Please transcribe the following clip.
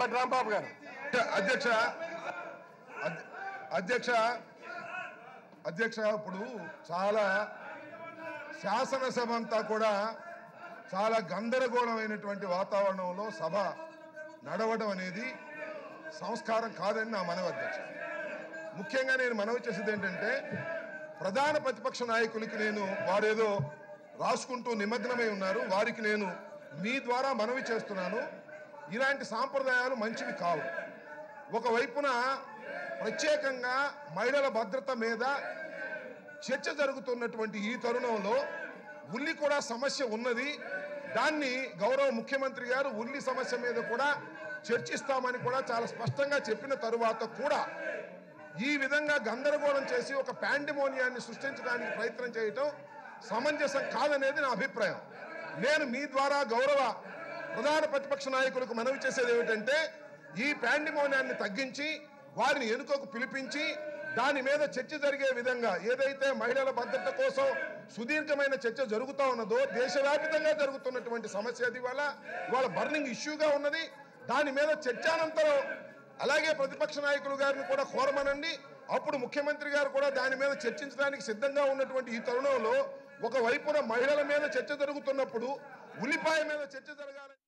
అంబటి రాంబాబు గారు అధ్యక్ష అధ్య- అధ్యక్ష అధ్యక్ష ఇప్పుడు చాలా శాసనసభ అంతా కూడా చాలా గందరగోళమైనటువంటి వాతావరణంలో సభ నడవడం అనేది సంస్కారం కాదని నా మనవి అధ్యక్ష ముఖ్యంగా నేను మనవి చేసేది ఏంటంటే ప్రధాన ప్రతిపక్ష నాయకులకి నేను వారేదో రాసుకుంటూ నిమగ్నమై ఉన్నారు వారికి నేను మీ ద్వారా మనవి చేస్తున్నాను ఇలాంటి సాంప్రదాయాలు మంచివి కావు ఒకవైపున ప్రత్యేకంగా మహిళల భద్రత మీద చర్చ జరుగుతున్నటువంటి ఈ తరుణంలో ఉల్లి కూడా సమస్య ఉన్నది దాన్ని గౌరవ ముఖ్యమంత్రి గారు ఉల్లి సమస్య మీద కూడా చర్చిస్తామని కూడా చాలా స్పష్టంగా చెప్పిన తరువాత కూడా ఈ విధంగా గందరగోళం చేసి ఒక పాండిమోనియాన్ని సృష్టించడానికి ప్రయత్నం చేయటం సమంజసం కాదనేది నా అభిప్రాయం నేను మీ ద్వారా గౌరవ ప్రధాన ప్రతిపక్ష నాయకులకు మనవి చేసేది ఏమిటంటే ఈ పాండిమోనియాన్ని తగ్గించి వారిని ఎన్నుకకు పిలిపించి దాని మీద చర్చ జరిగే విధంగా ఏదైతే మహిళల భద్రత కోసం సుదీర్ఘమైన చర్చ జరుగుతూ ఉన్నదో దేశవ్యాప్తంగా జరుగుతున్నటువంటి సమస్య అది ఇవాళ ఇవాళ బర్నింగ్ ఇష్యూగా ఉన్నది దాని మీద చర్చానంతరం అలాగే ప్రతిపక్ష నాయకులు గారిని కూడా కోరమనండి అప్పుడు ముఖ్యమంత్రి గారు కూడా దాని మీద చర్చించడానికి సిద్ధంగా ఉన్నటువంటి ఈ తరుణంలో ఒక వైపున మహిళల మీద చర్చ జరుగుతున్నప్పుడు ఉల్లిపాయ మీద చర్చ జరగాలని